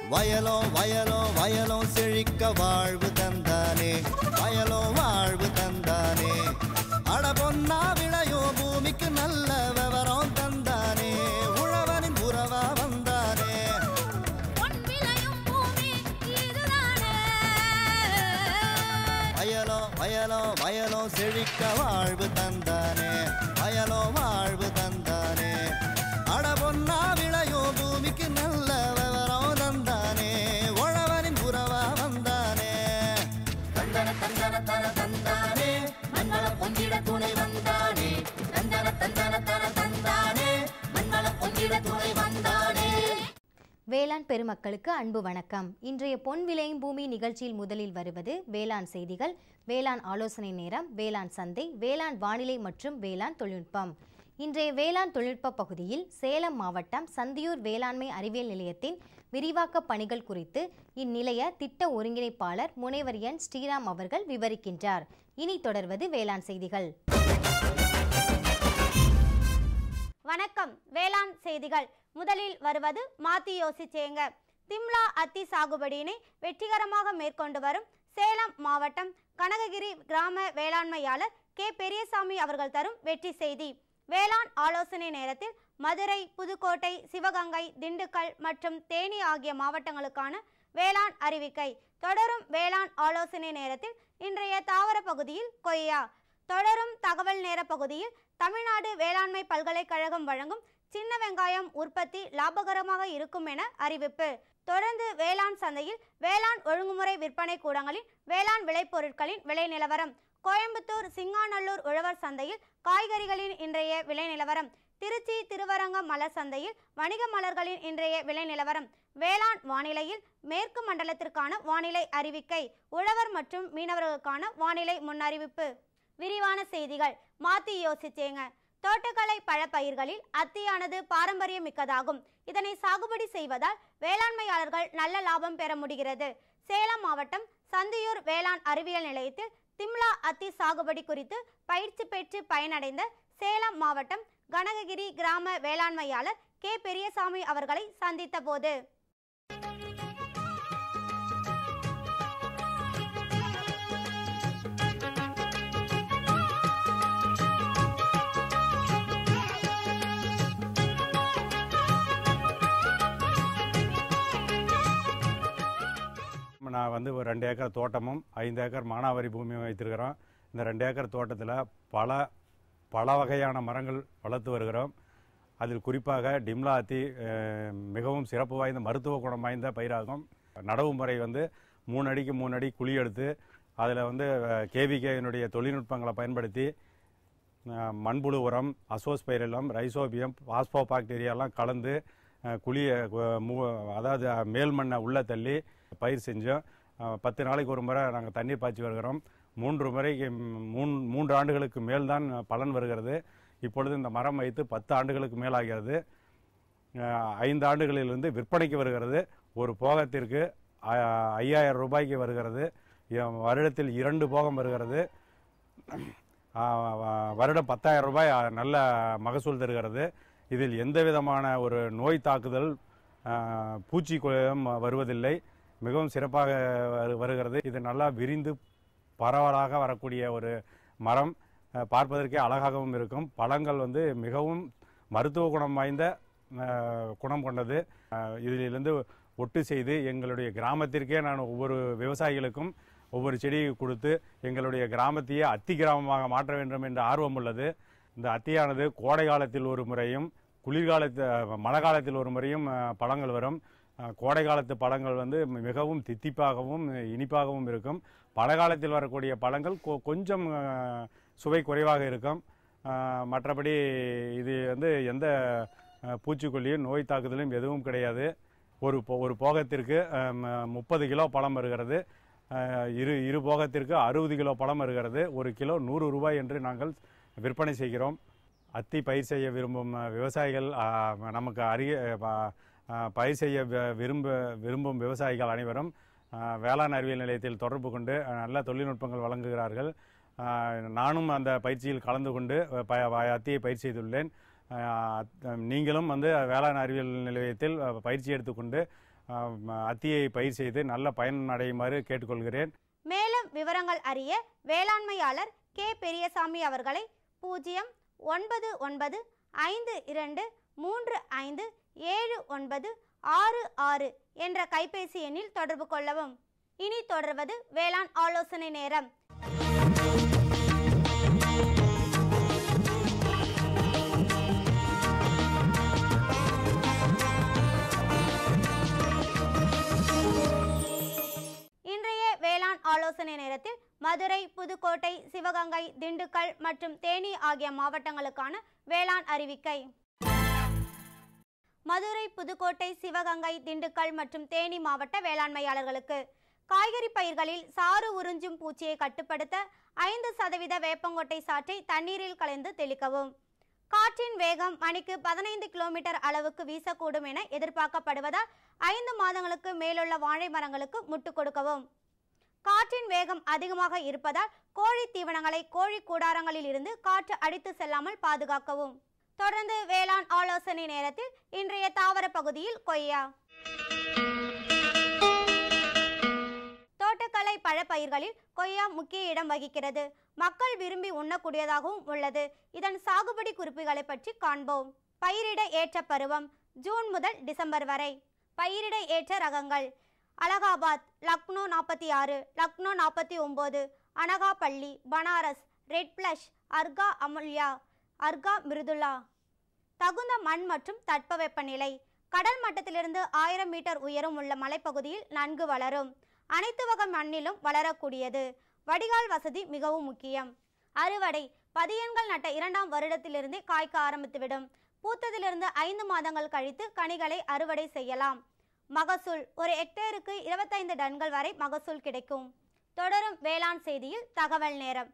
வயலோ வயலோ வயலோ செழிக்க வாழ்வு தந்தானே வயலோ வாழ்வு தந்தானே அட பொன்னா விளையோ பூமிக்கு நல்ல விவரம் தந்தானே உழவனின் உறவா வந்தானே பொன் விளையும் பூமி இதுதானே வயலோ வயலோ வயலோ செழிக்க வாழ்வு தந்தானே வயலோ வாழ்வு தந்தானே அட பொன்னா விளையோ பூமிக்கு நல்ல விவரம் தந்தானே உழவனின் உறவா வந்தானே தந்தன தந்தன தன தந்தானே மண்வள பொங்கிட துணை வந்தானே தந்தன தந்தன தன தந்தானே மண்வள பொங்கிட துணை வந்தானே வேளாண் பெருமக்களுக்கு அன்பு வணக்கம் இன்றைய பொன் விளையும் பூமி நிகழ்ச்சியில் முதலில் வருவது வேளாண் செய்திகள் வேளாண் ஆலோசனை நேரம் வேளாண் சந்தை வேளாண் வானிலை மற்றும் வேளாண் தொழில்நுட்பம் இன்றைய வேளாண் தொழில்நுட்ப பகுதியில் சேலம் மாவட்டம் சந்தியூர் வேளாண்மை அறிவியல் நிலையத்தின் விரிவாக்க பணிகள் குறித்து இந்நிலைய திட்ட ஒருங்கிணைப்பாளர் முனைவர் என் ஸ்ரீராம் அவர்கள் விவரிக்கின்றார் இனி தொடர்வது வேளாண் செய்திகள் வணக்கம் வேளாண் செய்திகள் முதலில் வருவது மாத்தி யோசிச்சேங்க திம்லா அத்தி சாகுபடியினை வெற்றிகரமாக மேற்கொண்டு வரும் சேலம் மாவட்டம் கனககிரி கிராம வேளாண்மையாளர் கே பெரியசாமி அவர்கள் தரும் வெற்றி செய்தி வேளாண் ஆலோசனை நேரத்தில் மதுரை புதுக்கோட்டை சிவகங்கை திண்டுக்கல் மற்றும் தேனி ஆகிய மாவட்டங்களுக்கான வேளாண் அறிவிக்கை தொடரும் வேளாண் ஆலோசனை நேரத்தில் இன்றைய தாவர பகுதியில் கொய்யா தொடரும் தகவல் நேர பகுதியில் தமிழ்நாடு வேளாண்மை பல்கலைக்கழகம் வழங்கும் சின்ன வெங்காயம் உற்பத்தி லாபகரமாக இருக்கும் என அறிவிப்பு தொடர்ந்து வேளாண் சந்தையில் வேளாண் ஒழுங்குமுறை விற்பனை கூடங்களில் வேளாண் விளைபொருட்களின் விலை நிலவரம் கோயம்புத்தூர் சிங்காநல்லூர் உழவர் சந்தையில் காய்கறிகளின் இன்றைய விலை நிலவரம் திருச்சி திருவரங்கம் மலர் சந்தையில் வணிக மலர்களின் இன்றைய விலை நிலவரம் வேளாண் வானிலையில் மேற்கு மண்டலத்திற்கான வானிலை அறிவிக்கை உழவர் மற்றும் மீனவர்களுக்கான வானிலை முன்னறிவிப்பு விரிவான செய்திகள் மாத்தி யோசிச்சேங்க தோட்டக்கலை பழப்பயிர்களில் அத்தியானது பாரம்பரியம் மிக்கதாகும் இதனை சாகுபடி செய்வதால் வேளாண்மையாளர்கள் நல்ல லாபம் பெற முடிகிறது சேலம் மாவட்டம் சந்தியூர் வேளாண் அறிவியல் நிலையத்தில் திம்லா அத்தி சாகுபடி குறித்து பயிற்சி பெற்று பயனடைந்த சேலம் மாவட்டம் கனககிரி கிராம வேளாண்மையாளர் கே பெரியசாமி அவர்களை சந்தித்த போது நான் வந்து ஒரு ரெண்டு ஏக்கர் தோட்டமும் ஐந்து ஏக்கர் மானாவாரி பூமியும் வைத்திருக்கிறோம் இந்த ரெண்டு ஏக்கர் தோட்டத்தில் பல பல வகையான மரங்கள் வளர்த்து வருகிறோம் அதில் குறிப்பாக டிம்லா அத்தி அஹ், மிகவும் சிறப்பு வாய்ந்த மருத்துவ குணம் வாய்ந்த பயிராகும் நடவு முறை வந்து மூணு அடிக்கு மூணு அடி குழி எடுத்து அதில் வந்து கேவிகேயினுடைய தொழில்நுட்பங்களை பயன்படுத்தி அஹ், மண்புழு உரம் அசோஸ்பைரலம் ரைசோபியம் பாஸ்போ பாக்டீரியாலாம் கலந்து அஹ், குழியை கு- மு- அதாவது அஹ், மேல் மண்ணை உள்ளே தள்ளி பயிர் செஞ்சோம் அஹ், பத்து நாளைக்கு ஒரு முறை நாங்கள் தண்ணீர் பாய்ச்சி வருகிறோம் மூன்று முறைக்கு ம், மூன் மூன்று ஆண்டுகளுக்கு மேல் தான் பலன் வருகிறது இப்பொழுது இந்த மரம் வைத்து பத்து ஆண்டுகளுக்கு மேலாகிறது அஹ், ஐந்து ஆண்டுகளிலிருந்து விற்பனைக்கு வருகிறது ஒரு போகத்திற்கு அஹ், ஐயாயிரம் ரூபாய்க்கு வருகிறது எ- வருடத்தில் இரண்டு போகம் வருகிறது ஆஹ் வ- வருடம் பத்தாயிரம் ரூபாய் ஆஹ், நல்ல மகசூல் தருகிறது இதில் எந்த விதமான ஒரு நோய் தாக்குதல் ஆஹ், பூச்சி குயம் வருவதில்லை மிகவும் சிறப்பாக வரு- வருகிறது இது நல்லா விரிந்து பரவலாக வரக்கூடிய ஒரு மரம் ஆஹ், பார்ப்பதற்கே அழகாகவும் இருக்கும் பழங்கள் வந்து மிகவும் மருத்துவ குணம் வாய்ந்த ஆஹ், குணம் கொண்டது ஆஹ், இதிலிருந்து ஒட்டு செய்து எங்களுடைய கிராமத்திற்கே நான் ஒவ்வொரு விவசாயிகளுக்கும் ஒவ்வொரு செடி கொடுத்து எங்களுடைய கிராமத்தையே அத்தி கிராமமாக மாற்ற வேண்டும் என்ற ஆர்வம் உள்ளது இந்த அத்தியானது கோடை காலத்தில் ஒரு முறையும் குளிர்காலத்து மழை காலத்தில் ஒரு முறையும் அஹ், பழங்கள் வரும் அஹ், கோடை காலத்து பழங்கள் வந்து மிகவும் தித்திப்பாகவும் இனிப்பாகவும் இருக்கும் மழை காலத்தில் வரக்கூடிய பழங்கள் கொ- கொஞ்சம் அஹ், சுவை குறைவாக இருக்கும் அஹ், மற்றபடி இது வந்து எந்த அஹ், பூச்சிக்கொல்லியும் நோய் தாக்குதலும் எதுவும் கிடையாது ஒரு போ- ஒரு போகத்திற்கு முப்பது கிலோ பழம் வருகிறது அஹ், இரு இரு போகத்திற்கு அறுபது கிலோ பழம் வருகிறது ஒரு கிலோ நூறு ரூபாய் என்று நாங்கள் விற்பனை செய்கிறோம் அத்தி பயிர் செய்ய விரும்பும் அஹ், விவசாயிகள் அஹ், நமக்கு அருகே அஹ், அஹ், பயிர் செய்ய வி- விரும்ப விரும்பும் விவசாயிகள் அனைவரும் அஹ், வேளாண் அறிவியல் நிலையத்தில் தொடர்பு கொண்டு அஹ், நல்ல தொழில்நுட்பங்கள் வழங்குகிறார்கள் அஹ், நானும் அந்த பயிற்சியில் கலந்து கொண்டு அஹ், ப- ப- அத்தியை பயிர் செய்துள்ளேன் அஹ், அத்- நீங்களும் வந்து வேளாண் அறிவியல் நிலையத்தில் அஹ், பயிற்சி எடுத்துக்கொண்டு ஆஹ், அத்தியை பயிர் செய்து நல்ல பயன் அடையுமாறு கேட்டுக்கொள்கிறேன் மேலும் விவரங்கள் அறிய வேளாண்மையாளர் கே பெரியசாமி அவர்களை பூஜ்ஜியம் ஒன்பது ஒன்பது ஐந்து இரண்டு மூன்று ஐந்து ஏழு ஒன்பது ஆறு ஆறு என்ற கைபேசி எண்ணில் தொடர்பு கொள்ளவும் இனி தொடர்வது வேளாண் ஆலோசனை நேரம் இன்றைய வேளாண் ஆலோசனை நேரத்தில் மதுரை புதுக்கோட்டை சிவகங்கை திண்டுக்கல் மற்றும் தேனி ஆகிய மாவட்டங்களுக்கான வேளாண் அறிவிக்கை மதுரை புதுக்கோட்டை சிவகங்கை திண்டுக்கல் மற்றும் தேனி மாவட்ட வேளாண்மையாளர்களுக்கு காய்கறி பயிர்களில் சாறு உறிஞ்சும் பூச்சியை கட்டுப்படுத்த ஐந்து சதவீத வேப்பங்கொட்டை சாற்றை தண்ணீரில் கலந்து தெளிக்கவும் காற்றின் வேகம் மணிக்கு பதினைந்து கிலோமீட்டர் அளவுக்கு வீசக்கூடும் என எதிர்பார்க்கப்படுவதால் ஐந்து மாதங்களுக்கு மேலுள்ள வாழை மரங்களுக்கு முட்டு கொடுக்கவும் காற்றின் வேகம் அதிகமாக இருப்பதால் கோழி தீவனங்களை கோழி கூடாரங்களில் இருந்து காற்று அடித்து செல்லாமல் பாதுகாக்கவும் தொடர்ந்து வேளாண் ஆலோசனை நேரத்தில் இன்றைய தாவர பகுதியில் கொய்யா தோட்டக்கலை பழப்பயிர்களில் கொய்யா முக்கிய இடம் வகிக்கிறது மக்கள் விரும்பி உண்ணக்கூடியதாகவும் உள்ளது இதன் சாகுபடி குறிப்புகளை பற்றி காண்போம் பயிரிட ஏற்ற பருவம் ஜூன் முதல் டிசம்பர் வரை பயிரிட ஏற்ற ரகங்கள் அலகாபாத் லக்னோ நாற்பத்தி ஆறு லக்னோ நாற்பத்தி ஒம்பது அனகாபள்ளி பனாரஸ் ரெட் பிளஷ் அர்கா அமுல்யா அர்கா மிருதுலா தகுந்த மண் மற்றும் தட்பவெப்பநிலை கடல் மட்டத்திலிருந்து ஆயிரம் மீட்டர் உயரம் உள்ள மலைப்பகுதியில் நன்கு வளரும் அனைத்து வகை மண்ணிலும் வளரக்கூடியது வடிகால் வசதி மிகவும் முக்கியம் அறுவடை பதியன்கள் நட்ட இரண்டாம் வருடத்திலிருந்தே காய்க்க ஆரம்பித்துவிடும் பூத்ததிலிருந்து ஐந்து மாதங்கள் கழித்து கனிகளை அறுவடை செய்யலாம் மகசூல் ஒரு ஹெக்டேருக்கு இருபத்தைந்து டன்கள் வரை மகசூல் கிடைக்கும் தொடரும் வேளாண் செய்தியில் தகவல் நேரம்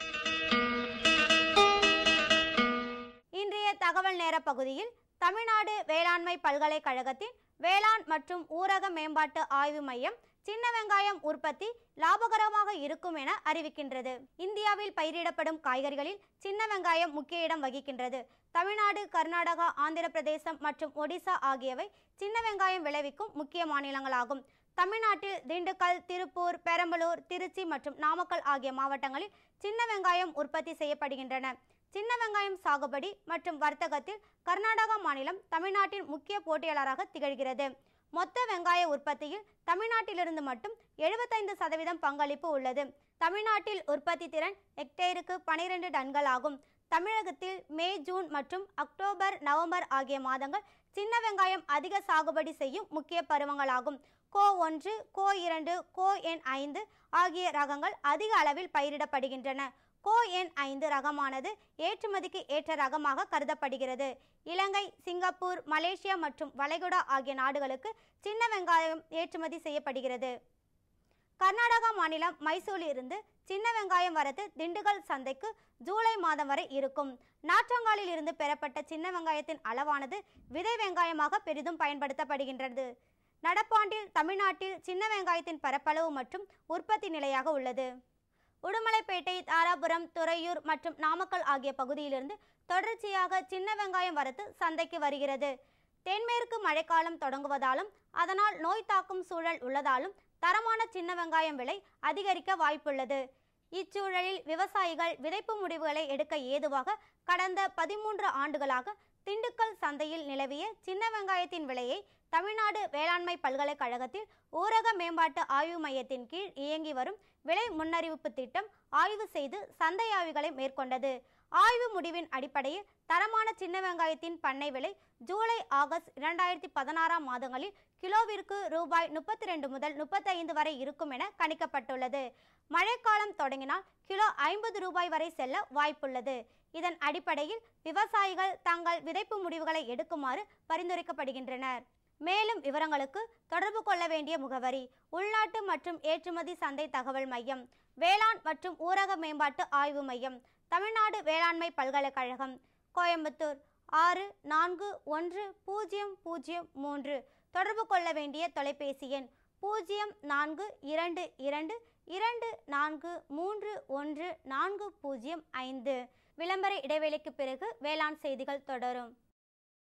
இன்றைய தகவல் நேர பகுதியில் தமிழ்நாடு வேளாண்மை பல்கலைக்கழகத்தின் வேளாண் மற்றும் ஊரக மேம்பாட்டு ஆய்வு மையம் சின்ன வெங்காயம் உற்பத்தி லாபகரமாக இருக்கும் என அறிவிக்கின்றது இந்தியாவில் பயிரிடப்படும் காய்கறிகளில் சின்ன வெங்காயம் முக்கிய இடம் வகிக்கின்றது தமிழ்நாடு கர்நாடகா ஆந்திர பிரதேசம் மற்றும் ஒடிசா ஆகியவை சின்ன வெங்காயம் விளைவிக்கும் முக்கிய மாநிலங்களாகும் தமிழ்நாட்டில் திண்டுக்கல் திருப்பூர் பெரம்பலூர் திருச்சி மற்றும் நாமக்கல் ஆகிய மாவட்டங்களில் சின்ன வெங்காயம் உற்பத்தி செய்யப்படுகின்றன சின்ன வெங்காயம் சாகுபடி மற்றும் வர்த்தகத்தில் கர்நாடகா மாநிலம் தமிழ்நாட்டின் முக்கிய போட்டியாளராக திகழ்கிறது மொத்த வெங்காய உற்பத்தியில் தமிழ்நாட்டிலிருந்து மட்டும் எழுபத்தைந்து சதவீதம் பங்களிப்பு உள்ளது தமிழ்நாட்டில் உற்பத்தி திறன் ஹெக்டேருக்கு பனிரெண்டு டன்கள் ஆகும் தமிழகத்தில் மே ஜூன் மற்றும் அக்டோபர் நவம்பர் ஆகிய மாதங்கள் சின்ன வெங்காயம் அதிக சாகுபடி செய்யும் முக்கிய பருவங்களாகும் கோ ஒன்று கோ இரண்டு கோ எண் ஐந்து ஆகிய ரகங்கள் அதிக அளவில் பயிரிடப்படுகின்றன கோ எண் ஐந்து ரகமானது ஏற்றுமதிக்கு ஏற்ற ரகமாக கருதப்படுகிறது இலங்கை சிங்கப்பூர் மலேசியா மற்றும் வளைகுடா ஆகிய நாடுகளுக்கு சின்ன வெங்காயம் ஏற்றுமதி செய்யப்படுகிறது கர்நாடகா மாநிலம் மைசூரில் இருந்து சின்ன வெங்காயம் வரத்து திண்டுக்கல் சந்தைக்கு ஜூலை மாதம் வரை இருக்கும் நாற்றங்காலில் இருந்து பெறப்பட்ட சின்ன வெங்காயத்தின் அளவானது விதை வெங்காயமாக பெரிதும் பயன்படுத்தப்படுகின்றது நடப்பாண்டில் தமிழ்நாட்டில் சின்ன வெங்காயத்தின் பரப்பளவு மற்றும் உற்பத்தி நிலையாக உள்ளது உடுமலைப்பேட்டை தாராபுரம் துறையூர் மற்றும் நாமக்கல் ஆகிய பகுதியிலிருந்து தொடர்ச்சியாக சின்ன வெங்காயம் வரத்து சந்தைக்கு வருகிறது தென்மேற்கு மழைக்காலம் தொடங்குவதாலும் அதனால் நோய் தாக்கும் சூழல் உள்ளதாலும் தரமான சின்ன வெங்காயம் விலை அதிகரிக்க வாய்ப்புள்ளது இச்சூழலில் விவசாயிகள் விதைப்பு முடிவுகளை எடுக்க ஏதுவாக கடந்த பதிமூன்று ஆண்டுகளாக திண்டுக்கல் சந்தையில் நிலவிய சின்ன வெங்காயத்தின் விலையை தமிழ்நாடு வேளாண்மை பல்கலைக்கழகத்தில் ஊரக மேம்பாட்டு ஆய்வு மையத்தின் கீழ் இயங்கி வரும் விலை முன்னறிவிப்பு திட்டம் ஆய்வு செய்து சந்தை ஆய்வுகளை மேற்கொண்டது ஆய்வு முடிவின் அடிப்படையில் தரமான சின்ன வெங்காயத்தின் பண்ணை விலை ஜூலை ஆகஸ்ட் இரண்டாயிரத்தி பதினாறாம் மாதங்களில் கிலோவிற்கு ரூபாய் முப்பத்தி ரெண்டு முதல் முப்பத்தைந்து வரை இருக்கும் என கணிக்கப்பட்டுள்ளது மழைக்காலம் தொடங்கினால் கிலோ ஐம்பது ரூபாய் வரை செல்ல வாய்ப்புள்ளது இதன் அடிப்படையில் விவசாயிகள் தங்கள் விதைப்பு முடிவுகளை எடுக்குமாறு பரிந்துரைக்கப்படுகின்றனர் மேலும் விவரங்களுக்கு தொடர்பு கொள்ள வேண்டிய முகவரி உள்நாட்டு மற்றும் ஏற்றுமதி சந்தை தகவல் மையம் வேளாண் மற்றும் ஊரக மேம்பாட்டு ஆய்வு மையம் தமிழ்நாடு வேளாண்மை பல்கலைக்கழகம் கோயம்புத்தூர் ஆறு நான்கு ஒன்று பூஜ்ஜியம் பூஜ்ஜியம் மூன்று தொடர்பு கொள்ள வேண்டிய தொலைபேசி எண் பூஜ்ஜியம் நான்கு இரண்டு இரண்டு இரண்டு நான்கு மூன்று ஒன்று நான்கு பூஜ்ஜியம் ஐந்து விளம்பர இடைவேளைக்கு பிறகு வேளாண் செய்திகள் தொடரும்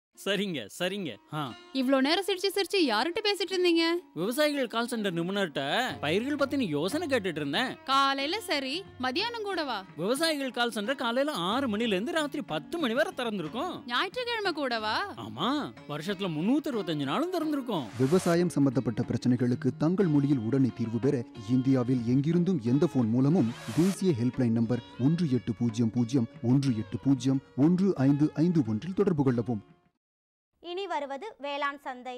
சரிங்க சரிங்க ஆ இவ்ளோ நேரம் சிரிச்சு சிரிச்சு யார்கிட்ட பேசிட்டு இருந்தீங்க விவசாயிகள் கால் சென்டர் நிபுணர்கிட்ட பயிர்கள் பத்தின யோசனை கேட்டுட்டு இருந்தேன் காலையில சரி மதியானம் கூடவா விவசாயிகள் கால் சென்டர் காலையில ஆறு மணில இருந்து ராத்திரி பத்து மணி வரை திறந்திருக்கும் ஞாயிற்றுக்கிழமை கூடவா ஆமா வருஷத்துல முன்னூத்தி அறுபத்தஞ்சு நாளும் திறந்திருக்கும் விவசாயம் சம்பந்தப்பட்ட பிரச்சனைகளுக்கு தங்கள் மொழியில் உடனே தீர்வு பெற இந்தியாவில் எங்கிருந்தும் எந்த போன் மூலமும் தேசிய ஹெல்ப்லைன் நம்பர் ஒன்று எட்டு பூஜ்ஜியம் பூஜ்ஜியம் ஒன்று எட்டு பூஜ்ஜியம் ஒன்று ஐந்து ஐந்து ஒன்றில் தொடர்பு கொள்ளவும் இனி வருவது வேளாண் சந்தை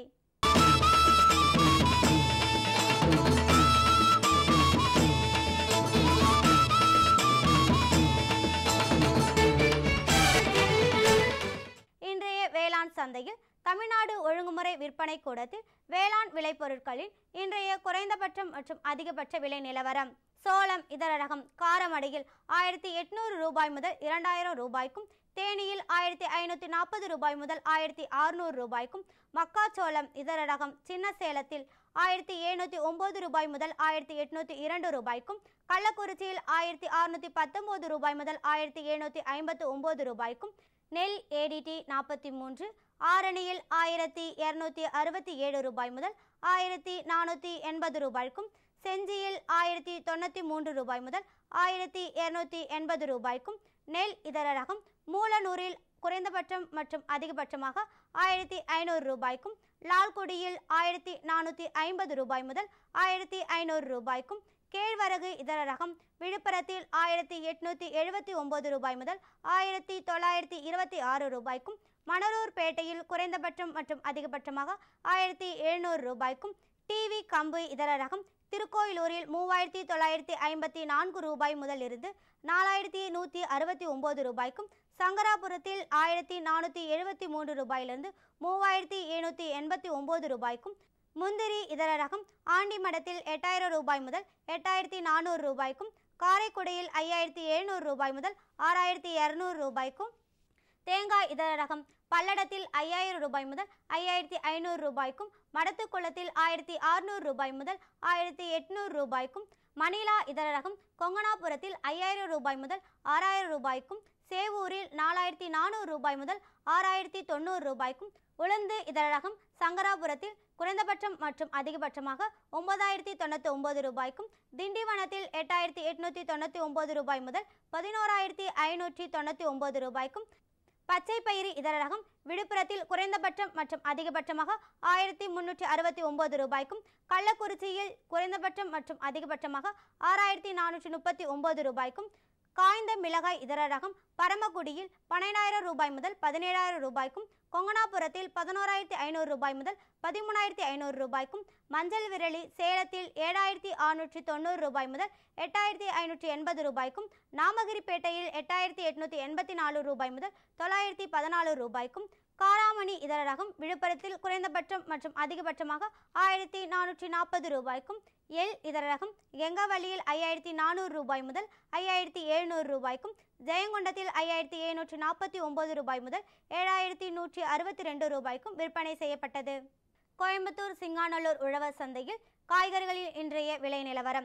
இன்றைய வேளாண் சந்தையில் தமிழ்நாடு ஒழுங்குமுறை விற்பனை கூடத்தில் வேளாண் விளைபொருட்களின் இன்றைய குறைந்தபட்சம் மற்றும் அதிகபட்ச விலை நிலவரம் சோளம் இதர ரகம் காரமடையில் ஆயிரத்தி எட்நூறு ரூபாய் முதல் இரண்டாயிரம் ரூபாய்க்கும் தேனியில் ஆயிரத்தி ஐநூற்றி நாற்பது ரூபாய் முதல் ஆயிரத்தி அறுநூறு ரூபாய்க்கும் மக்காச்சோளம் இதர ரகம் சின்ன சேலத்தில் ஆயிரத்தி எழுநூற்றி ஒம்பது ரூபாய் முதல் ஆயிரத்தி எட்நூற்றி இரண்டு ரூபாய்க்கும் கள்ளக்குறிச்சியில் ஆயிரத்தி அறுநூற்றி பத்தொம்போது ரூபாய் முதல் ஆயிரத்தி எழுநூற்றி ஐம்பத்து ஒம்பது ரூபாய்க்கும் நெல் ஏடிடி நாற்பத்தி மூன்று ஆரணியில் ஆயிரத்தி இரநூத்தி அறுபத்தி ஏழு ரூபாய் முதல் ஆயிரத்தி நானூற்றி எண்பது ரூபாய்க்கும் செஞ்சியில் ஆயிரத்தி தொண்ணூற்றி மூன்று ரூபாய் முதல் ஆயிரத்தி இரநூத்தி எண்பது ரூபாய்க்கும் நெல் இதர ரகம் மூலனூரில் குறைந்தபட்சம் மற்றும் அதிகபட்சமாக ஆயிரத்தி ஐநூறு ரூபாய்க்கும் லால்குடியில் ஆயிரத்தி நானூற்றி ஐம்பது ரூபாய் முதல் ஆயிரத்தி ஐநூறு ரூபாய்க்கும் கேழ்வரகு இதர ரகம் விழுப்புரத்தில் ஆயிரத்தி எட்நூற்றி எழுபத்தி ஒம்பது ரூபாய் முதல் ஆயிரத்தி தொள்ளாயிரத்தி இருபத்தி ஆறு ரூபாய்க்கும் மணலூர் பேட்டையில் குறைந்தபட்சம் மற்றும் அதிகபட்சமாக ஆயிரத்தி எழுநூறு ரூபாய்க்கும் டிவி கம்பு இதர ரகம் திருக்கோயிலூரில் மூவாயிரத்தி தொள்ளாயிரத்தி ஐம்பத்தி நான்கு ரூபாய் முதல் இருந்து நாலாயிரத்தி நூற்றி அறுபத்தி ஒம்பது ரூபாய்க்கும் சங்கராபுரத்தில் ஆயிரத்தி நானூற்றி எழுபத்தி மூன்று ரூபாயிலிருந்து மூவாயிரத்தி எழுநூற்றி எண்பத்தி ஒம்பது ரூபாய்க்கும் முந்திரி இதர ரகம் ஆண்டிமடத்தில் எட்டாயிரம் ரூபாய் முதல் எட்டாயிரத்தி நானூறு ரூபாய்க்கும் காரைக்குடியில் ஐயாயிரத்தி எழுநூறு ரூபாய் முதல் ஆறாயிரத்தி இரநூறு ரூபாய்க்கும் தேங்காய் இதர ரகம் பல்லடத்தில் ஐயாயிரம் ரூபாய் முதல் ஐயாயிரத்தி ஐநூறு ரூபாய்க்கும் மடத்துக்குளத்தில் ஆயிரத்தி அறுநூறு ரூபாய் முதல் ஆயிரத்தி எட்நூறு ரூபாய்க்கும் மணிலா இதர ரகம் கொங்கனாபுரத்தில் ஐயாயிரம் ரூபாய் முதல் ஆறாயிரம் ரூபாய்க்கும் சேவூரில் நாலாயிரத்தி நானூறு ரூபாய் முதல் ஆறாயிரத்தி தொண்ணூறு ரூபாய்க்கும் உளுந்து இதர ரகம் சங்கராபுரத்தில் குறைந்தபட்சம் மற்றும் அதிகபட்சமாக ஒன்பதாயிரத்தி தொண்ணூற்றி ஒம்பது ரூபாய்க்கும் திண்டிவனத்தில் எட்டாயிரத்தி எட்நூற்றி தொண்ணூற்றி ஒம்பது ரூபாய் முதல் பதினோராயிரத்தி ஐநூற்றி தொண்ணூற்றி ஒம்பது ரூபாய்க்கும் பச்சை பயிறு இதர ரகம் விழுப்புரத்தில் குறைந்தபட்சம் மற்றும் அதிகபட்சமாக ஆயிரத்தி முன்னூற்றி அறுபத்தி ஒம்பது ரூபாய்க்கும் கள்ளக்குறிச்சியில் குறைந்தபட்சம் மற்றும் அதிகபட்சமாக ஆறாயிரத்தி நானூற்றி முப்பத்தி ஒம்பது ரூபாய்க்கும் காய்ந்த மிளகாய் இதர ரகம் பரமக்குடியில் பன்னிரெண்டாயிரம் ரூபாய் முதல் பதினேழாயிரம் ரூபாய்க்கும் கொங்கனாபுரத்தில் பதினோராயிரத்தி ஐநூறு ரூபாய் முதல் பதிமூணாயிரத்தி ஐநூறு ரூபாய்க்கும் மஞ்சள் விரலி சேலத்தில் ஏழாயிரத்தி அறுநூற்றி தொண்ணூறு ரூபாய் முதல் எட்டாயிரத்தி ஐநூற்றி எண்பது ரூபாய்க்கும் நாமகிரிப்பேட்டையில் எட்டாயிரத்தி எட்நூற்றி எண்பத்தி நாலு ரூபாய் முதல் தொள்ளாயிரத்தி பதினாலு ரூபாய்க்கும் காராமணி இதர ரகம் விழுப்புரத்தில் குறைந்தபட்சம் மற்றும் அதிகபட்சமாக ஆயிரத்தி நானூற்றி நாற்பது ரூபாய்க்கும் எல் இதர ரகம் கெங்கவள்ளியில் ஐயாயிரத்தி நானூறு ரூபாய் முதல் ஐயாயிரத்தி எழுநூறு ரூபாய்க்கும் ஜெயங்கொண்டத்தில் ஐயாயிரத்தி எழுநூற்றி நாற்பத்தி ஒம்பது ரூபாய் முதல் ஏழாயிரத்தி நூற்றி அறுபத்தி ரெண்டு ரூபாய்க்கும் விற்பனை செய்யப்பட்டது கோயம்புத்தூர் சிங்காநல்லூர் உழவர் சந்தையில் காய்கறிகளில் இன்றைய விலை நிலவரம்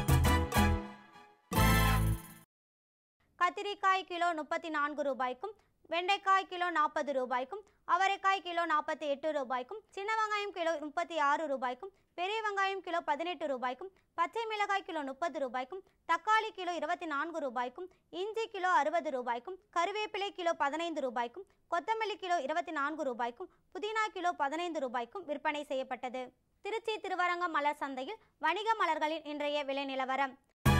கத்திரிக்காய் கிலோ முப்பத்தி நான்கு ரூபாய்க்கும் வெண்டைக்காய் கிலோ நாற்பது ரூபாய்க்கும் அவரைக்காய் கிலோ நாற்பத்தி எட்டு ரூபாய்க்கும் சின்ன வெங்காயம் கிலோ முப்பத்தி ஆறு ரூபாய்க்கும் பெரிய வெங்காயம் கிலோ பதினெட்டு ரூபாய்க்கும் பச்சை மிளகாய் கிலோ முப்பது ரூபாய்க்கும் தக்காளி கிலோ இருபத்தி நான்கு ரூபாய்க்கும் இஞ்சி கிலோ அறுபது ரூபாய்க்கும் கருவேப்பிலை கிலோ பதினைந்து ரூபாய்க்கும் கொத்தமல்லி கிலோ இருபத்தி நான்கு ரூபாய்க்கும் புதினா கிலோ பதினைந்து ரூபாய்க்கும் விற்பனை செய்யப்பட்டது திருச்சி திருவரங்கம் மலர் சந்தையில் வணிக மலர்களின் இன்றைய விலை நிலவரம்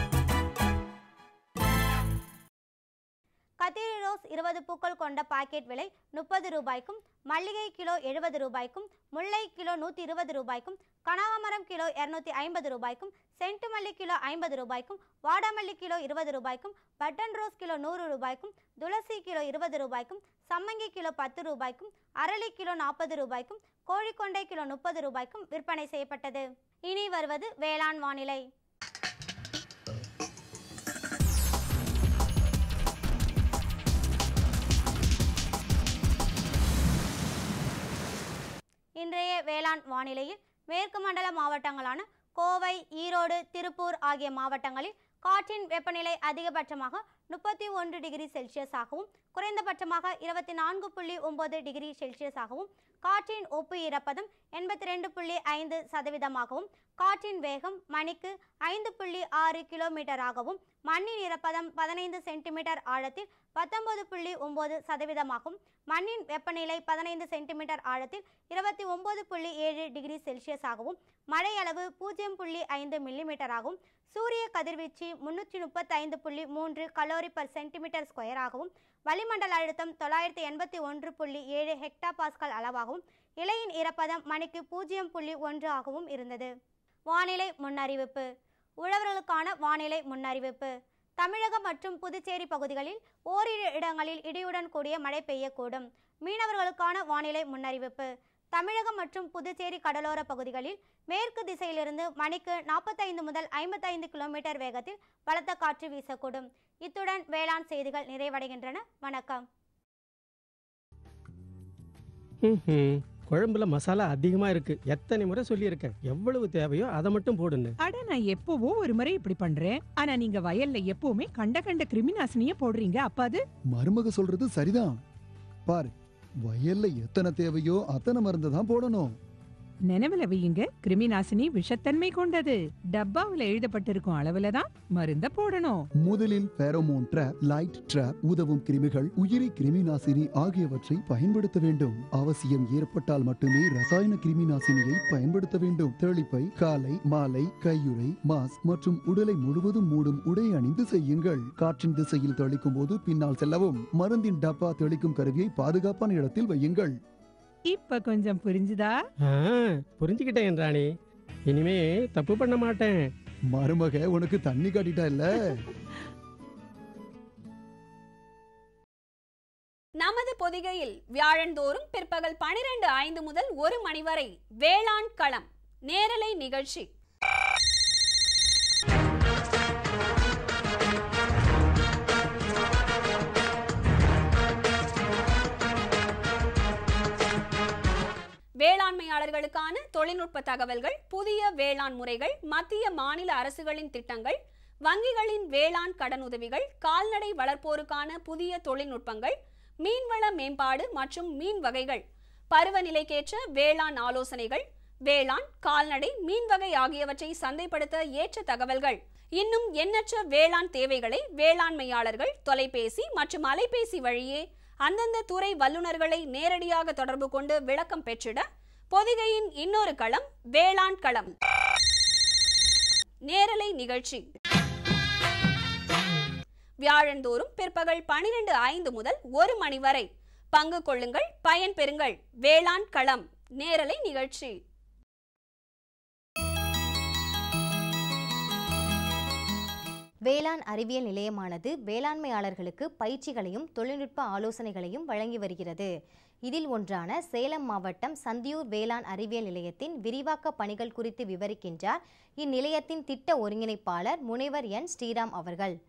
கத்திரி ரோஸ் இருபது பூக்கள் கொண்ட பாக்கெட் விலை முப்பது ரூபாய்க்கும் மல்லிகை கிலோ எழுபது ரூபாய்க்கும் முல்லை கிலோ நூற்றி இருபது ரூபாய்க்கும் கனகாமரம் கிலோ இரநூத்தி ஐம்பது ரூபாய்க்கும் சென்ட்டு மல்லி கிலோ ஐம்பது ரூபாய்க்கும் வாடாமல்லி கிலோ இருபது ரூபாய்க்கும் பட்டன் ரோஸ் கிலோ நூறு ரூபாய்க்கும் துளசி கிலோ இருபது ரூபாய்க்கும் சம்மங்கி கிலோ பத்து ரூபாய்க்கும் அரளி கிலோ நாற்பது ரூபாய்க்கும் கோழிக்கொண்டை கிலோ முப்பது ரூபாய்க்கும் விற்பனை செய்யப்பட்டது இனி வருவது வேளாண் வானிலை இன்றைய வேளாண் வானிலையில் மேற்கு மண்டல மாவட்டங்களான கோவை ஈரோடு திருப்பூர் ஆகிய மாவட்டங்களில் காற்றின் வெப்பநிலை அதிகபட்சமாக முப்பத்தி ஒன்று டிகிரி செல்சியஸாகவும் குறைந்தபட்சமாக இருபத்தி நான்கு புள்ளி ஒன்பது டிகிரி செல்சியஸாகவும் காற்றின் ஒப்பு ஈரப்பதம் எண்பத்தி ரெண்டு புள்ளி ஐந்து சதவீதமாகவும் காற்றின் வேகம் மணிக்கு ஐந்து புள்ளி ஆறு கிலோமீட்டராகவும் மண்ணின் ஈரப்பதம் பதினைந்து சென்டிமீட்டர் ஆழத்தில் பத்தொன்பது புள்ளி ஒன்பது சதவீதமாகும் மண்ணின் வெப்பநிலை பதினைந்து சென்டிமீட்டர் ஆழத்தில் இருபத்தி ஒன்பது புள்ளி ஏழு டிகிரி செல்சியஸாகவும் மழை அளவு பூஜ்ஜியம் புள்ளி ஐந்து மில்லிமீட்டராகவும் சூரிய கதிர்வீச்சு முன்னூற்றி முப்பத்தைந்து புள்ளி மூன்று கலோரி பர் சென்டிமீட்டர் ஸ்கொயராகவும் வளிமண்டல அழுத்தம் தொள்ளாயிரத்தி எண்பத்தி ஒன்று புள்ளி ஏழு ஹெக்டா பாஸ்கல் அளவாகவும் இலையின் ஈரப்பதம் மணிக்கு பூஜ்ஜியம் புள்ளி ஒன்று ஆகவும் இருந்தது வானிலை முன்னறிவிப்பு உழவர்களுக்கான வானிலை முன்னறிவிப்பு தமிழகம் மற்றும் புதுச்சேரி பகுதிகளில் ஓரிரு இடங்களில் இடியுடன் கூடிய மழை பெய்யக்கூடும் மீனவர்களுக்கான வானிலை முன்னறிவிப்பு தமிழகம் மற்றும் புதுச்சேரி கடலோர பகுதிகளில் மேற்கு திசையிலிருந்து மணிக்கு நாற்பத்தைந்து முதல் ஐம்பத்தைந்து கிலோமீட்டர் வேகத்தில் பலத்த காற்று வீசக்கூடும் இத்துடன் வேளாண் செய்திகள் நிறைவடைகின்றன வணக்கம் ம்ஹும். குழம்புல மசாலா அதிகமா இருக்கு எத்தனை முறை சொல்லியிருக்கேன் எவ்வளவு தேவையோ அதை மட்டும் போடுன்னு அட நான் எப்பவோ ஒரு முறை இப்படி பண்றேன் ஆனா நீங்க வயல்ல எப்பவுமே கண்ட கண்ட கிருமி நாசினிய போடுறீங்க அப்ப அது மருமக சொல்றது சரிதான் பாரு வயல்ல எத்தனை தேவையோ அத்தனை மருந்து தான் போடணும் நினைவுல வையுங்க கிருமி நாசினி விஷத்தன்மை கொண்டது டப்பாவுல எழுதப்பட்டிருக்கும் அளவுல தான் மருந்த போடணும் முதலில் பேரோமோன் ட்ராப் லைட் ட்ராப் உதவும் கிருமிகள் உயிரி கிருமி நாசினி ஆகியவற்றை பயன்படுத்த வேண்டும் அவசியம் ஏற்பட்டால் மட்டுமே ரசாயன கிருமி நாசினியை பயன்படுத்த வேண்டும் தெளிப்பை காலை மாலை கையுறை மாஸ் மற்றும் உடலை முழுவதும் மூடும் உடை அணிந்து செய்யுங்கள் காற்றின் திசையில் தெளிக்கும் போது பின்னால் செல்லவும் மருந்தின் டப்பா தெளிக்கும் கருவியை பாதுகாப்பான இடத்தில் வையுங்கள் இப்ப கொஞ்சம் புரிஞ்சுதா ஆ, புரிஞ்சுக்கிட்டேன் ராணி இனிமே தப்பு பண்ண மாட்டேன் மருமக உனக்கு தண்ணி காட்டிட்டா இல்ல நமது பொதிகையில் வியாழந்தோறும் பிற்பகல் பனிரெண்டு ஐந்து முதல் ஒரு மணி வரை வேளாண் களம் நேரலை நிகழ்ச்சி வேளாண்மையாளர்களுக்கான தொழில்நுட்ப தகவல்கள் புதிய வேளாண் முறைகள் மத்திய மாநில அரசுகளின் திட்டங்கள் வங்கிகளின் வேளாண் கடனுதவிகள் கால்நடை வளர்ப்போருக்கான புதிய தொழில்நுட்பங்கள் மீன்வள மேம்பாடு மற்றும் மீன் வகைகள் பருவநிலைக்கேற்ற வேளாண் ஆலோசனைகள் வேளாண் கால்நடை மீன் வகை ஆகியவற்றை சந்தைப்படுத்த ஏற்ற தகவல்கள் இன்னும் எண்ணற்ற வேளாண் தேவைகளை வேளாண்மையாளர்கள் தொலைபேசி மற்றும் அலைபேசி வழியே அந்தந்த துறை வல்லுநர்களை நேரடியாக தொடர்பு கொண்டு விளக்கம் பெற்றிட பொதிகையின் இன்னொரு களம் வேளாண் களம் நேரலை நிகழ்ச்சி வியாழந்தோறும் பிற்பகல் பனிரெண்டு ஐந்து முதல் ஒரு மணி வரை பங்கு கொள்ளுங்கள் பயன் பெறுங்கள் வேளாண் களம் நேரலை நிகழ்ச்சி வேளாண் அறிவியல் நிலையமானது வேளாண்மையாளர்களுக்கு பயிற்சிகளையும் தொழில்நுட்ப ஆலோசனைகளையும் வழங்கி வருகிறது இதில் ஒன்றான சேலம் மாவட்டம் சந்தியூர் வேளாண் அறிவியல் நிலையத்தின் விரிவாக்க பணிகள் குறித்து விவரிக்கின்றார் இந்நிலையத்தின் திட்ட ஒருங்கிணைப்பாளர் முனைவர் என் ஸ்ரீராம் அவர்கள்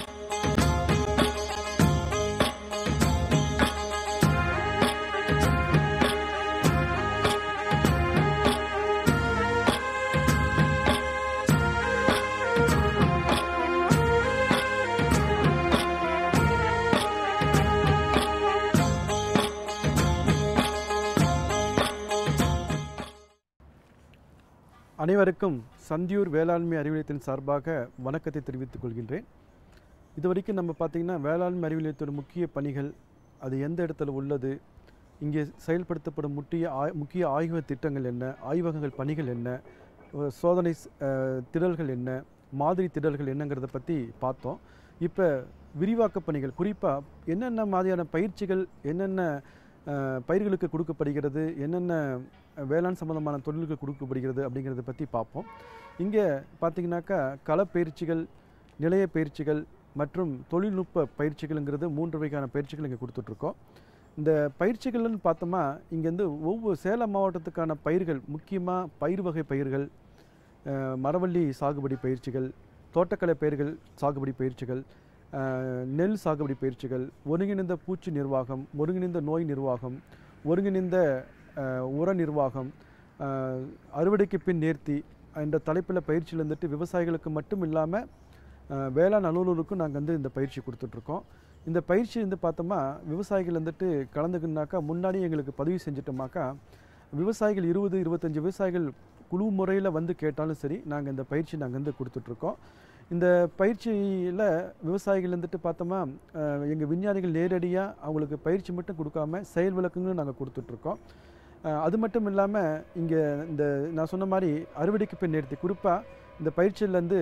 அனைவருக்கும் சந்தியூர் வேளாண்மை அறிவியலத்தின் சார்பாக வணக்கத்தை தெரிவித்துக் கொள்கின்றேன் இதுவரைக்கும் நம்ம பார்த்திங்கன்னா வேளாண்மை அறிவியலத்தோட முக்கிய பணிகள் அது எந்த இடத்துல உள்ளது இங்கே செயல்படுத்தப்படும் முக்கிய ஆய் முக்கிய ஆய்வக திட்டங்கள் என்ன ஆய்வகங்கள் பணிகள் என்ன அஹ் சோதனை ஸ்- அஹ் திடல்கள் என்ன மாதிரி திடல்கள் என்னங்கிறத பற்றி பார்த்தோம் இப்போ விரிவாக்க பணிகள் குறிப்பாக என்னென்ன மாதிரியான பயிற்சிகள் என்னென்ன அஹ், பயிர்களுக்கு கொடுக்கப்படுகிறது என்னென்ன அஹ், வேளாண் சம்பந்தமான தொழில்கள் கொடுக்கப்படுகிறது அப்படிங்கிறத பற்றி பார்ப்போம் இங்கே பார்த்தீங்கன்னாக்கா களப்பயிற்சிகள் நிலைய பயிற்சிகள் மற்றும் தொழில்நுட்ப பயிற்சிகள்ங்கிறது மூன்று வகையான பயிற்சிகள் இங்கே கொடுத்துட்ருக்கோம் இந்த பயிற்சிகள்னு பார்த்தோமா இங்கேருந்து ஒவ்வொரு சேலம் மாவட்டத்துக்கான பயிர்கள் முக்கியமாக பயிர் வகை பயிர்கள் அஹ், மரவள்ளி சாகுபடி பயிற்சிகள் தோட்டக்கலை பயிர்கள் சாகுபடி பயிற்சிகள் அஹ், நெல் சாகுபடி பயிற்சிகள் ஒருங்கிணைந்த பூச்சி நிர்வாகம் ஒருங்கிணைந்த நோய் நிர்வாகம் ஒருங்கிணைந்த அஹ், உர நிர்வாகம் அஹ், அறுவடைக்கு பின் நேர்த்தி என்ற தலைப்பில் பயிற்சியில் இருந்துட்டு விவசாயிகளுக்கு மட்டும் இல்லாமல் அஹ், வேளாண் அலுவலருக்கும் நாங்கள் வந்து இந்த பயிற்சி கொடுத்துட்ருக்கோம் இந்த பயிற்சி வந்து பார்த்தோமா விவசாயிகள் வந்துட்டு கலந்துக்குனாக்கா முன்னாடி எங்களுக்கு பதிவு செஞ்சிட்டோமாக்கா விவசாயிகள் இருபது இருபத்தஞ்சி விவசாயிகள் குழு முறையில் வந்து கேட்டாலும் சரி நாங்கள் இந்த பயிற்சி நாங்கள் வந்து கொடுத்துட்ருக்கோம் இந்த பயிற்சியில் விவசாயிகள் வந்துட்டு பார்த்தோமா எங்கள் விஞ்ஞானிகள் நேரடியாக அவங்களுக்கு பயிற்சி மட்டும் கொடுக்காம செயல் விளக்கங்களும் நாங்கள் கொடுத்துட்ருக்கோம் அஹ், அது மட்டும் இல்லாமல் இங்கே இந்த நான் சொன்ன மாதிரி அறுவடைக்கு பின் நிறுத்தி குறிப்பாக இந்த பயிற்சியிலேருந்து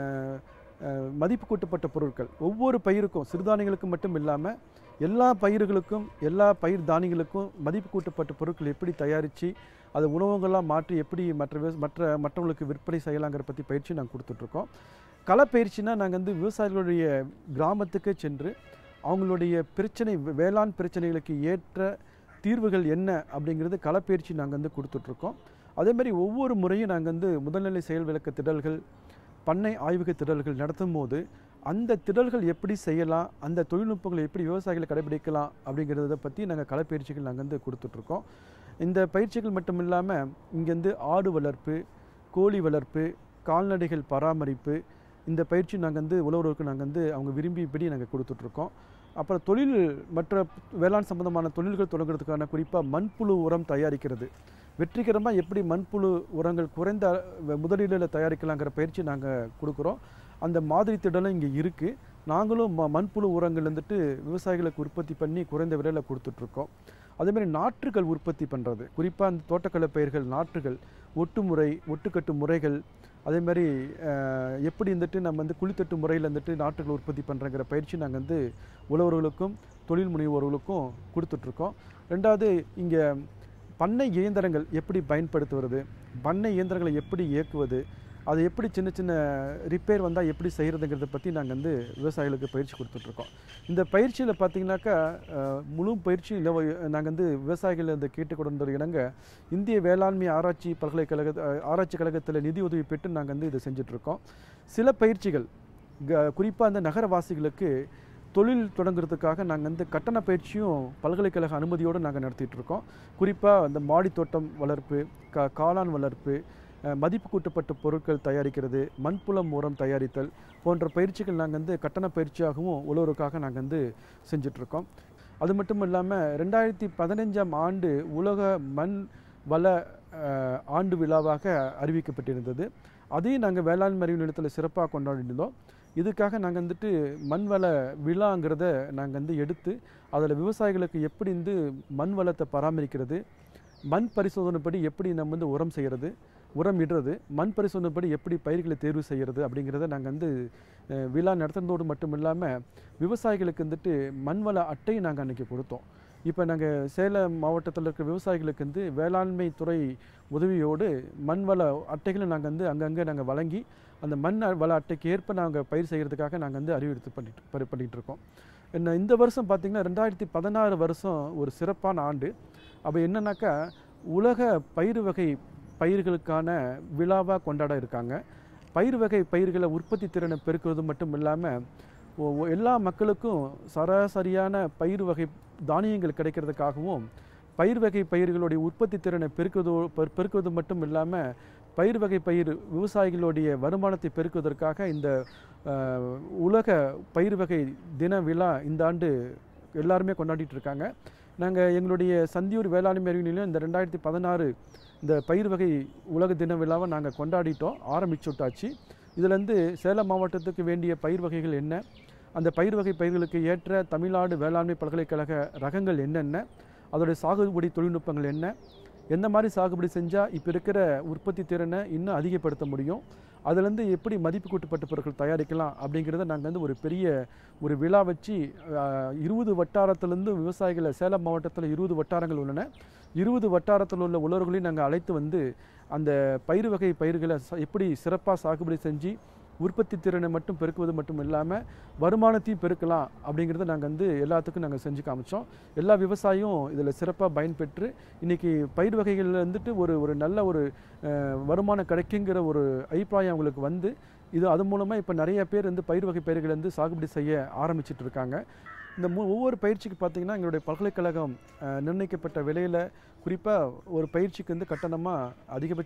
மதிப்பு கூட்டப்பட்ட பொருட்கள் ஒவ்வொரு பயிருக்கும் சிறுதானியங்களுக்கும் மட்டும் இல்லாமல் எல்லா பயிர்களுக்கும் எல்லா பயிர் தானியங்களுக்கும் மதிப்பு கூட்டப்பட்ட பொருட்கள் எப்படி தயாரித்து அதை உணவுகளாக மாற்றி எப்படி மற்ற விவ- மற்ற மற்றவங்களுக்கு விற்பனை செய்யலாங்கிற பற்றி பயிற்சி நாங்கள் கொடுத்துட்ருக்கோம் களப்பயிற்சினா நாங்கள் வந்து விவசாயிகளுடைய கிராமத்துக்கு சென்று அவங்களுடைய பிரச்சனை வே- வேளாண் பிரச்சனைகளுக்கு ஏற்ற தீர்வுகள் என்ன அப்படிங்கிறது களப்பயிற்சி நாங்கள் வந்து கொடுத்துட்ருக்கோம் அதே மாதிரி ஒவ்வொரு முறையும் நாங்கள் வந்து முதல்நிலை செயல் விளக்க திடல்கள் பண்ணை ஆய்வக திடல்கள் நடத்தும் போது அந்த திடல்கள் எப்படி செய்யலாம் அந்த தொழில்நுட்பங்களை எப்படி விவசாயிகளை கடைபிடிக்கலாம் அப்படிங்கிறத பற்றி நாங்கள் களப்பயிற்சிகள் நாங்கள் வந்து கொடுத்துட்ருக்கோம் இந்த பயிற்சிகள் மட்டும் இல்லாமல் இங்கேருந்து ஆடு வளர்ப்பு கோழி வளர்ப்பு கால்நடைகள் பராமரிப்பு இந்த பயிற்சி நாங்கள் வந்து உழவர்களுக்கு நாங்கள் வந்து அவங்க விரும்பியபடி நாங்கள் கொடுத்துட்ருக்கோம் அப்புறம் தொழில் மற்ற வேளாண் சம்பந்தமான தொழில்கள் தொடங்குறதுக்கான குறிப்பாக மண்புழு உரம் தயாரிக்கிறது வெற்றிகரமாக எப்படி மண்புழு உரங்கள் குறைந்த வ- முதலீடுல தயாரிக்கலாங்கிற பயிற்சி நாங்கள் கொடுக்குறோம் அந்த மாதிரி திடலும் இங்கே இருக்குது நாங்களும் ம மண்புழு உரங்கள் வந்துட்டு விவசாயிகளுக்கு உற்பத்தி பண்ணி குறைந்த விலையில் கொடுத்துட்ருக்கோம் அதேமாதிரி நாற்றுகள் உற்பத்தி பண்ணுறது குறிப்பாக அந்த தோட்டக்கலை பயிர்கள் நாற்றுகள் ஒட்டுமுறை ஒட்டுக்கட்டு முறைகள் அதே மாதிரி அஹ், எப்படி வந்துட்டு நம்ம வந்து குழித்தட்டு முறையில் வந்துட்டு நாற்றுகள் உற்பத்தி பண்ணுறங்கிற பயிற்சி நாங்கள் வந்து உழவர்களுக்கும் தொழில் முனைவோர்களுக்கும் கொடுத்துட்ருக்கோம் ரெண்டாவது இங்கே பண்ணை இயந்திரங்கள் எப்படி பயன்படுத்துவது பண்ணை இயந்திரங்களை எப்படி இயக்குவது அது எப்படி சின்ன சின்ன ரிப்பேர் வந்தால் எப்படி செய்கிறதுங்கிறத பற்றி நாங்கள் வந்து விவசாயிகளுக்கு பயிற்சி கொடுத்துட்ருக்கோம் இந்த பயிற்சியில் பார்த்தீங்கன்னாக்கா அஹ், முழு பயிற்சி நாங்கள் வந்து விவசாயிகள் இந்த கேட்டுக்கொண்டு இணங்க இந்திய வேளாண்மை ஆராய்ச்சி பல்கலைக்கழக அஹ், ஆராய்ச்சி கழகத்தில் நிதி உதவி பெற்று நாங்கள் வந்து இதை செஞ்சிட்ருக்கோம் சில பயிற்சிகள் குறிப்பாக அந்த நகரவாசிகளுக்கு தொழில் தொடங்குறதுக்காக நாங்கள் வந்து கட்டண பயிற்சியும் பல்கலைக்கழக அனுமதியோடு நாங்கள் நடத்திட்டு இருக்கோம் குறிப்பாக அந்த மாடித்தோட்டம் வளர்ப்பு கா காளான் வளர்ப்பு அஹ், மதிப்பு கூட்டப்பட்ட பொருட்கள் தயாரிக்கிறது மண்புலம் உரம் தயாரித்தல் போன்ற பயிற்சிகள் நாங்கள் வந்து கட்டண பயிற்சியாகவும் உழவருக்காக நாங்கள் வந்து செஞ்சிட்ருக்கோம் அது மட்டும் இல்லாமல் ரெண்டாயிரத்தி பதினஞ்சாம் ஆண்டு உலக மண் வள அஹ், ஆண்டு விழாவாக அறிவிக்கப்பட்டிருந்தது அதையும் நாங்கள் வேளாண்மை அறிவு நிலையத்தில் சிறப்பாக கொண்டாடிருந்தோம் இதுக்காக நாங்கள் வந்துட்டு மண் வள விழாங்கிறத நாங்கள் வந்து எடுத்து அதில் விவசாயிகளுக்கு எப்படி வந்து மண் வளத்தை பராமரிக்கிறது மண் பரிசோதனைப்படி எப்படி நம்ம வந்து உரம் செய்கிறது உரம் இடுறது மண் பரிசோதனைப்படி எப்படி பயிர்களை தேர்வு செய்கிறது அப்படிங்கிறத நாங்கள் வந்து அஹ், விழா நடத்துனதோடு மட்டும் இல்லாமல் விவசாயிகளுக்கு வந்துட்டு மண் வள அட்டை நாங்கள் அன்றைக்கி கொடுத்தோம் இப்போ நாங்கள் சேலம் மாவட்டத்தில் இருக்க விவசாயிகளுக்கு வந்து வேளாண்மை துறை உதவியோடு மண் வள அட்டைகளை நாங்கள் வந்து அங்கங்கே நாங்கள் வழங்கி அந்த மண் அ- வள அட்டைக்கு ஏற்ப நாங்கள் பயிர் செய்கிறதுக்காக நாங்கள் வந்து அறிவுறுத்து பண்ணிட்டு பரி- பண்ணிட்டு இருக்கோம் என்ன இந்த வருஷம் பார்த்திங்கன்னா ரெண்டாயிரத்தி பதினாறு வருஷம் ஒரு சிறப்பான ஆண்டு அப்போ என்னன்னாக்கா உலக பயிர் வகை பயிர்களுக்கான விழாவாக கொண்டாட இருக்காங்க பயிர் வகை பயிர்களை உற்பத்தி திறனை பெருக்குவது மட்டும் இல்லாமல் எல்லா மக்களுக்கும் சராசரியான பயிர் வகை தானியங்கள் கிடைக்கிறதுக்காகவும் பயிர் வகை பயிர்களுடைய உற்பத்தி திறனை பெருக்குவது பெரு- பெருக்குவது மட்டும் இல்லாமல் பயிர் வகை பயிர் விவசாயிகளுடைய வருமானத்தை பெருக்குவதற்காக இந்த அஹ், உலக பயிர் வகை தின விழா இந்த ஆண்டு எல்லாருமே கொண்டாடிட்டு இருக்காங்க நாங்கள் எங்களுடைய சந்தியூர் வேளாண்மை அறிவு நிலையம் இந்த ரெண்டாயிரத்தி பதினாறு இந்த பயிர் வகை உலக தின விழாவை நாங்கள் கொண்டாடிட்டோம் ஆரம்பிச்சு விட்டாச்சு இதுலேருந்து சேலம் மாவட்டத்துக்கு வேண்டிய பயிர் வகைகள் என்ன அந்த பயிர் வகை பயிர்களுக்கு ஏற்ற தமிழ்நாடு வேளாண்மை பல்கலைக்கழக ரகங்கள் என்னென்ன அதோடைய சாகுபடி தொழில்நுட்பங்கள் என்ன எந்த மாதிரி சாகுபடி செஞ்சால் இப்போ இருக்கிற உற்பத்தி திறனை இன்னும் அதிகப்படுத்த முடியும் அதுலேருந்து எப்படி மதிப்பு கூட்டப்பட்ட பொருட்கள் தயாரிக்கலாம் அப்படிங்கிறத நாங்கள் வந்து ஒரு பெரிய ஒரு விழா வச்சு ஆஹ், இருபது வட்டாரத்திலேருந்து விவசாயிகளை சேலம் மாவட்டத்தில் இருபது வட்டாரங்கள் உள்ளன இருபது வட்டாரத்தில் உள்ள உழவர்களையும் நாங்கள் அழைத்து வந்து அந்த பயிர் வகை பயிர்களை ச- எப்படி சிறப்பாக சாகுபடி செஞ்சு உற்பத்தி திறனை மட்டும் பெருக்குவது மட்டும் இல்லாமல் வருமானத்தையும் பெருக்கலாம் அப்படிங்கிறத நாங்கள் வந்து எல்லாத்துக்கும் நாங்கள் செஞ்சு காமிச்சோம் எல்லா விவசாயியும் இதில் சிறப்பாக பயன்பெற்று இன்றைக்கி பயிர் வகைகளில் வந்துட்டு ஒரு ஒரு நல்ல ஒரு அஹ், வருமானம் கிடைக்குங்கிற ஒரு அபிப்பிராயம் அவங்களுக்கு வந்து இது அது மூலமாக இப்போ நிறைய பேர் வந்து பயிர் வகை பயிர்கள் வந்து சாகுபடி செய்ய ஆரம்பிச்சிட்டு இருக்காங்க இந்த மூ ஒவ்வொரு பயிற்சிக்கு பார்த்திங்கன்னா எங்களுடைய பல்கலைக்கழகம் அஹ், நிர்ணயிக்கப்பட்ட விலையில் குறிப்பாக ஒரு பயிற்சிக்கு வந்து கட்டணமாக அதிகபட்சம்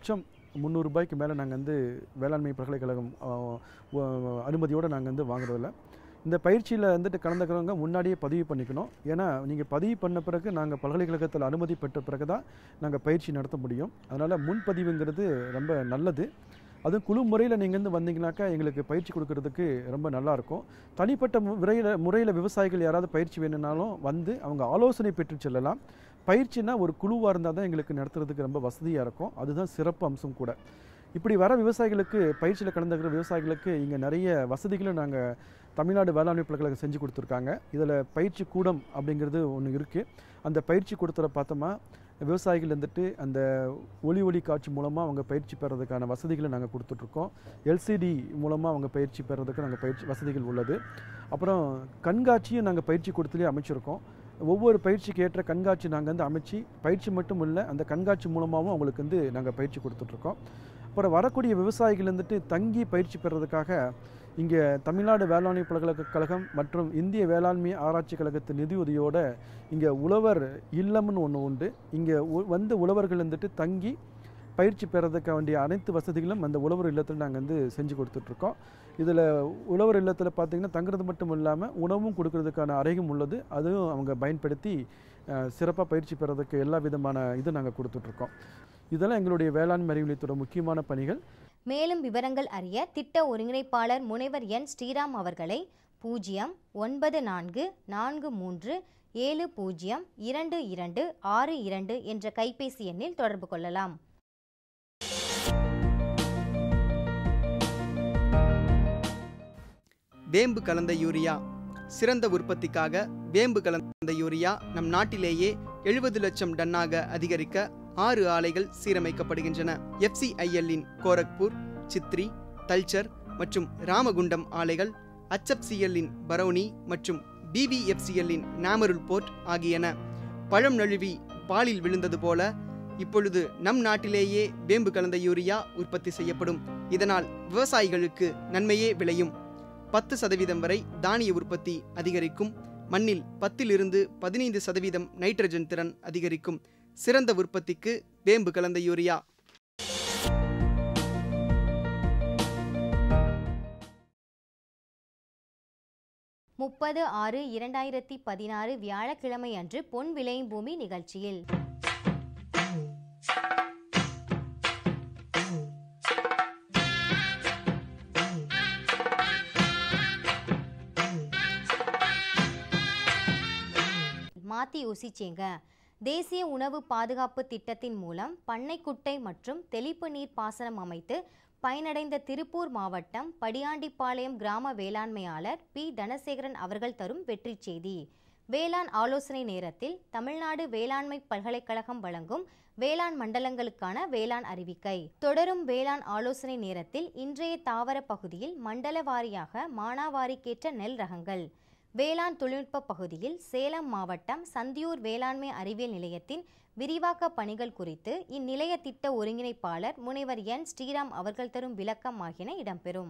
முந்நூறு ரூபாய்க்கு மேலே நாங்கள் வந்து வேளாண்மை பல்கலைக்கழகம் ஆ, வ- அனுமதியோடு நாங்கள் வந்து வாங்குறதில்ல இந்த பயிற்சியில் வந்துட்டு கலந்துக்கிறவங்க முன்னாடியே பதிவு பண்ணிக்கணும் ஏன்னா நீங்கள் பதிவு பண்ண பிறகு நாங்கள் பல்கலைக்கழகத்தில் அனுமதி பெற்ற பிறகு தான் நாங்கள் பயிற்சி நடத்த முடியும் அதனால் முன்பதிவுங்கிறது ரொம்ப நல்லது அதுவும் குழு முறையில் நீங்கள் வந்து வந்தீங்கன்னாக்கா எங்களுக்கு பயிற்சி கொடுக்கறதுக்கு ரொம்ப நல்லாயிருக்கும் தனிப்பட்ட முறையில் முறையில் விவசாயிகள் யாராவது பயிற்சி வேணும்னாலும் வந்து அவங்க ஆலோசனை பெற்று செல்லலாம் பயிற்சினா ஒரு குழுவாக இருந்தால் தான் எங்களுக்கு நடத்துறதுக்கு ரொம்ப வசதியாக இருக்கும் அதுதான் சிறப்பு அம்சம் கூட இப்படி வர விவசாயிகளுக்கு பயிற்சியில் கலந்துக்கிற விவசாயிகளுக்கு இங்கே நிறைய வசதிகளும் நாங்கள் தமிழ்நாடு வேளாண்மை பல்கலைக்கழகம் செஞ்சு கொடுத்துருக்காங்க இதில் பயிற்சி கூடம் அப்படிங்கிறது ஒன்று இருக்குது அந்த பயிற்சி கூடத்தில் பார்த்தோமா விவசாயிகள் வந்துட்டு அந்த ஒளி ஒளி காட்சி மூலமாக அவங்க பயிற்சி பெறதுக்கான வசதிகளை நாங்கள் கொடுத்துட்ருக்கோம் எல்சிடி மூலமாக அவங்க பயிற்சி பெறதுக்கு நாங்கள் பயிற்சி வசதிகள் உள்ளது அப்புறம் கண்காட்சியும் நாங்கள் பயிற்சி கூடத்துலேயே அமைச்சிருக்கோம் ஒவ்வொரு பயிற்சிக்கு ஏற்ற கண்காட்சி நாங்கள் வந்து அமைச்சு பயிற்சி மட்டும் இல்லை அந்த கண்காட்சி மூலமாகவும் அவங்களுக்கு வந்து நாங்கள் பயிற்சி கொடுத்துட்ருக்கோம் அப்புறம் வரக்கூடிய விவசாயிகள் வந்துட்டு தங்கி பயிற்சி பெறதுக்காக இங்கே தமிழ்நாடு வேளாண்மை பல்கலைக்கழகம் மற்றும் இந்திய வேளாண்மை ஆராய்ச்சி கழகத்து நிதியுதவியோட இங்கே உழவர் இல்லம்னு ஒன்று உண்டு இங்கே வந்து உழவர்கள் வந்துட்டு தங்கி பயிற்சி பெறதுக்கு வேண்டிய அனைத்து வசதிகளும் அந்த உழவர் இல்லத்தில் நாங்கள் வந்து செஞ்சு கொடுத்துட்ருக்கோம் இதில் உழவர் இல்லத்தில் பார்த்திங்கன்னா தங்குறது மட்டும் இல்லாமல் உணவும் கொடுக்கறதுக்கான அறையும் உள்ளது அதுவும் அவங்க பயன்படுத்தி சிறப்பாக பயிற்சி பெறதுக்கு எல்லா விதமான இது நாங்கள் கொடுத்துட்ருக்கோம் இதெல்லாம் எங்களுடைய வேளாண்மை அறிவியலத்தோட முக்கியமான பணிகள் மேலும் விவரங்கள் அறிய திட்ட ஒருங்கிணைப்பாளர் முனைவர் என் ஸ்ரீராம் அவர்களை பூஜ்ஜியம் ஒன்பது நான்கு நான்கு மூன்று ஏழு பூஜ்ஜியம் இரண்டு இரண்டு ஆறு இரண்டு என்ற கைபேசி எண்ணில் தொடர்பு கொள்ளலாம் வேம்பு கலந்த யூரியா சிறந்த உற்பத்திக்காக வேம்பு கலந்த யூரியா நம் நாட்டிலேயே எழுபது லட்சம் டன்னாக அதிகரிக்க ஆறு ஆலைகள் சீரமைக்கப்படுகின்றன எஃப்சிஐஎல்லின் கோரக்பூர் சித்ரி தல்ச்சர் மற்றும் ராமகுண்டம் ஆலைகள் HFCL-இன் பரௌனி மற்றும் பிவிஎஃப்சிஎல்லின் நாமருல் போர்ட் ஆகியன பழம் நழுவி பாலில் விழுந்தது போல இப்பொழுது நம் நாட்டிலேயே வேம்பு கலந்த யூரியா உற்பத்தி செய்யப்படும் இதனால் விவசாயிகளுக்கு நன்மையே விளையும் பத்து சதவீதம் வரை தானிய உற்பத்தி அதிகரிக்கும் மண்ணில் பத்திலிருந்து பதினைந்து சதவீதம் நைட்ரஜன் திறன் அதிகரிக்கும் சிறந்த உற்பத்திக்கு வேம்பு கலந்த யூரியா முப்பது ஆறு இரண்டாயிரத்தி பதினாறு வியாழக்கிழமை அன்று பொன் விளையும் பூமி நிகழ்ச்சியில் மாத்தி யோசிச்சேங்க தேசிய உணவு பாதுகாப்பு திட்டத்தின் மூலம் பண்ணைக்குட்டை மற்றும் தெளிப்பு நீர் பாசனம் அமைத்து பயனடைந்த திருப்பூர் மாவட்டம் படியாண்டிப்பாளையம் கிராம வேளாண்மையாளர் பி தனசேகரன் அவர்கள் தரும் வெற்றி செய்தி வேளாண் ஆலோசனை நேரத்தில் தமிழ்நாடு வேளாண்மை பல்கலைக்கழகம் வழங்கும் வேளாண் மண்டலங்களுக்கான வேளாண் அறிவிக்கை தொடரும் வேளாண் ஆலோசனை நேரத்தில் இன்றைய தாவர பகுதியில் மண்டல வாரியாக மானாவாரிக்கேற்ற நெல் ரகங்கள் வேளாண் தொழில்நுட்ப பகுதியில் சேலம் மாவட்டம் சந்தியூர் வேளாண்மை அறிவியல் நிலையத்தின் விரிவாக்க பணிகள் குறித்து இந்நிலைய திட்ட ஒருங்கிணைப்பாளர் முனைவர் என் ஸ்ரீராம் அவர்கள் தரும் விளக்கம் ஆகியன இடம்பெறும்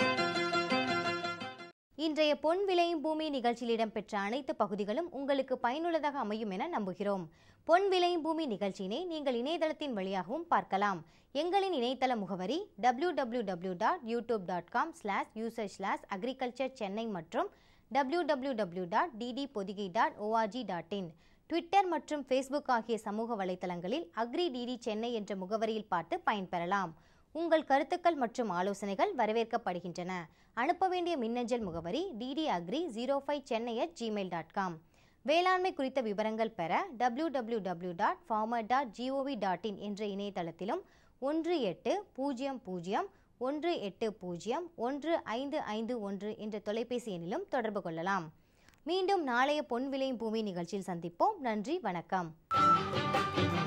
இன்றைய பொன் விளையும் பூமி நிகழ்ச்சியில் இடம்பெற்ற அனைத்து பகுதிகளும் உங்களுக்கு பயனுள்ளதாக அமையும் என நம்புகிறோம் பொன் விளையும் பூமி நிகழ்ச்சியினை நீங்கள் இணையதளத்தின் வழியாகவும் பார்க்கலாம் எங்களின் இணையதள முகவரி W W W dot YouTube dot com slash user slash agriculture Chennai மற்றும் W W W dot DD Podhigai dot ORG dot in Twitter மற்றும் ஃபேஸ்புக் ஆகிய சமூக வலைத்தளங்களில் அக்ரி டிடி சென்னை என்ற முகவரியில் பார்த்து பயன்பெறலாம் உங்கள் கருத்துக்கள் மற்றும் ஆலோசனைகள் வரவேற்கப்படுகின்றன அனுப்ப வேண்டிய மின்னஞ்சல் முகவரி DD agri zero five Chennai at gmail dot com வேளாண்மை குறித்த விவரங்கள் பெற W W W dot farmer dot GOV dot in என்ற இணையதளத்திலும் ஒன்று எட்டு பூஜ்ஜியம் பூஜ்ஜியம் ஒன்று எட்டு பூஜ்ஜியம் ஒன்று ஐந்து ஐந்து ஒன்று என்ற தொலைபேசி எண்ணிலும் தொடர்பு கொள்ளலாம் மீண்டும் நாளைய பொன் விளையும் பூமி நிகழ்ச்சியில் சந்திப்போம் நன்றி வணக்கம்